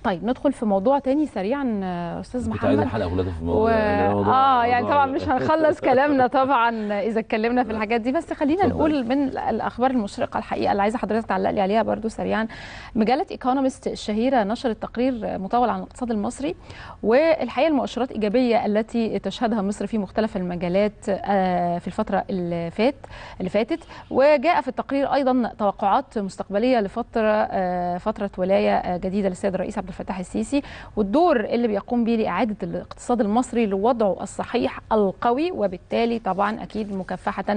طيب ندخل في موضوع تاني سريعا آه، استاذ كنت عايز محمد الحلقه كلها في و... الموضوع ده موضوع- اه يعني موضوع- طبعا مش هنخلص كلامنا طبعا اذا اتكلمنا في الحاجات دي بس خلينا اتفضل. نقول من الاخبار المشرقه الحقيقه اللي عايزه حضرتك تعلق لي عليها برضو سريعا مجله ايكونومست الشهيره نشرت تقرير مطول عن الاقتصاد المصري والحقيقه المؤشرات ايجابيه التي تشهدها مصر في مختلف المجالات آه، في الفتره اللي فات اللي فاتت وجاء في التقرير ايضا توقعات مستقبليه لفتره آه، فتره ولايه آه، جديده للسيد الرئيس عبد الفتاح السيسي والدور اللي بيقوم به لاعاده الاقتصاد المصري لوضعه الصحيح القوي وبالتالي طبعا اكيد مكافحه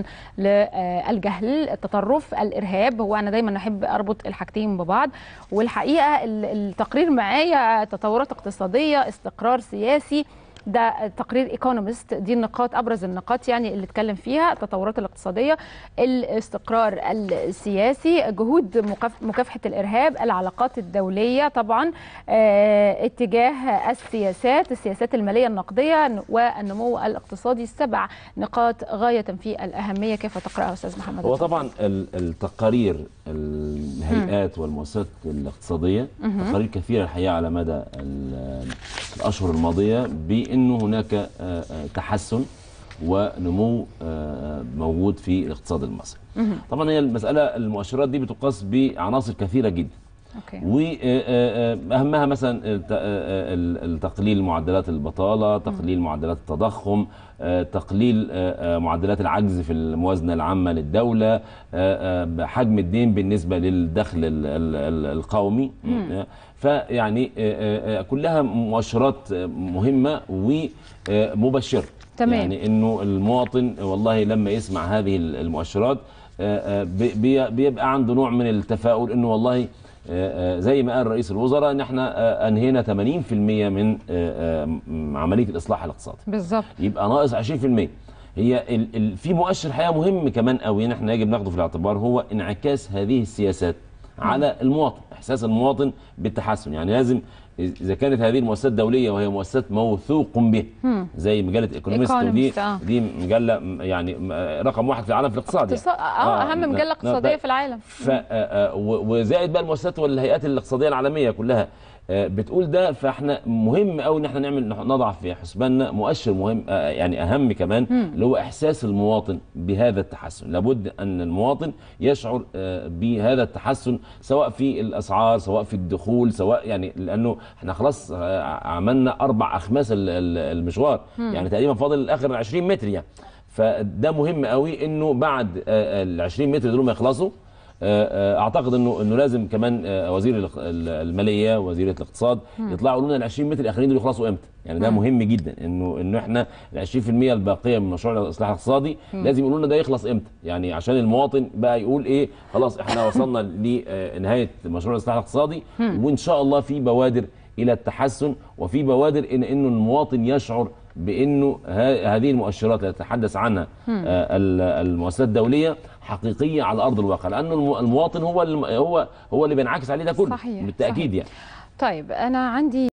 للجهل التطرف الارهاب وانا دايما احب اربط الحاجتين ببعض والحقيقه ال- التقرير معايا تطورات اقتصاديه استقرار سياسي ده تقرير ايكونومست دي النقاط ابرز النقاط يعني اللي اتكلم فيها التطورات الاقتصاديه الاستقرار السياسي جهود مكاف- مكافحه الارهاب العلاقات الدوليه طبعا آه، اتجاه السياسات السياسات الماليه النقديه والنمو الاقتصادي سبع نقاط غايه في الاهميه كيف تقراها استاذ محمد هو طبعا ال- التقارير الهيئات والمؤسسات الاقتصاديه تقارير كثيره الحقيقه على مدى ال- الاشهر الماضيه بانه هناك آه، آه، تحسن ونمو آه، موجود في الاقتصاد المصري. طبعا هي المساله المؤشرات دي بتقاس بعناصر كثيره جدا. اوكي واهمها مثلا الت- التقليل معدلات البطاله، تقليل معدلات التضخم، آه، تقليل آه، آه، معدلات العجز في الموازنه العامه للدوله، آه، آه، حجم الدين بالنسبه للدخل ال- ال- ال- القومي آه، فيعني آه، آه، كلها مؤشرات آه، مهمه ومبشره تمام. يعني انه المواطن والله لما يسمع هذه المؤشرات آه، آه، بي- بي- بيبقى عنده نوع من التفاؤل انه والله آه، آه، زي ما قال رئيس الوزراء ان احنا آه، انهينا 80% من آه، آه، م- عمليه الاصلاح الاقتصادي بالظبط يبقى ناقص 20% هي ال ال في مؤشر حقيقه مهم كمان قوي احنا يجب ناخده في الاعتبار هو انعكاس هذه السياسات على المواطن احساس المواطن بالتحسن يعني لازم اذا كانت هذه المؤسسات دوليه وهي مؤسسات موثوق بها زي مجله ايكونومست ودي Economist، آه. دي مجله م- يعني م- رقم واحد في العالم في الاقتصاد يعني. اقتصاد اه اهم مجله اقتصاديه في العالم ف آه، آه، و- وزائد بقى المؤسسات والهيئات الاقتصاديه العالميه كلها آه، بتقول ده فاحنا مهم قوي ان احنا نعمل نضع في حسباننا مؤشر مهم آه، يعني اهم كمان اللي هو احساس المواطن بهذا التحسن لابد ان المواطن يشعر آه، بهذا التحسن سواء في الاسعار سواء في الدخول سواء يعني لانه احنا خلاص آه، عملنا اربع اخماس ال- ال- المشوار يعني تقريبا فاضل اخر 20 متر يعني فده مهم قوي انه بعد آه، ال 20 متر دول ما يخلصوا آه، آه، اعتقد انه انه لازم كمان آه، وزير الاق- ال- الماليه وزيره الاقتصاد يطلعوا يقولوا لنا ال 20 متر الاخرين دول يخلصوا امتى يعني ده مهم جدا انه انه احنا ال 20% الباقيه من مشروع الاصلاح الاقتصادي لازم يقولوا لنا ده يخلص امتى يعني عشان المواطن بقى يقول ايه خلاص احنا وصلنا لنهايه مشروع الاصلاح الاقتصادي وان شاء الله في بوادر الى التحسن وفي بوادر ان انه المواطن يشعر بانه ه- هذه المؤشرات التي تتحدث عنها آه، ال- المؤسسات الدوليه حقيقيه على ارض الواقع لانه الم- المواطن هو الم- هو هو اللي بينعكس عليه ده كله صحيح، بالتاكيد صحيح. يعني طيب انا عندي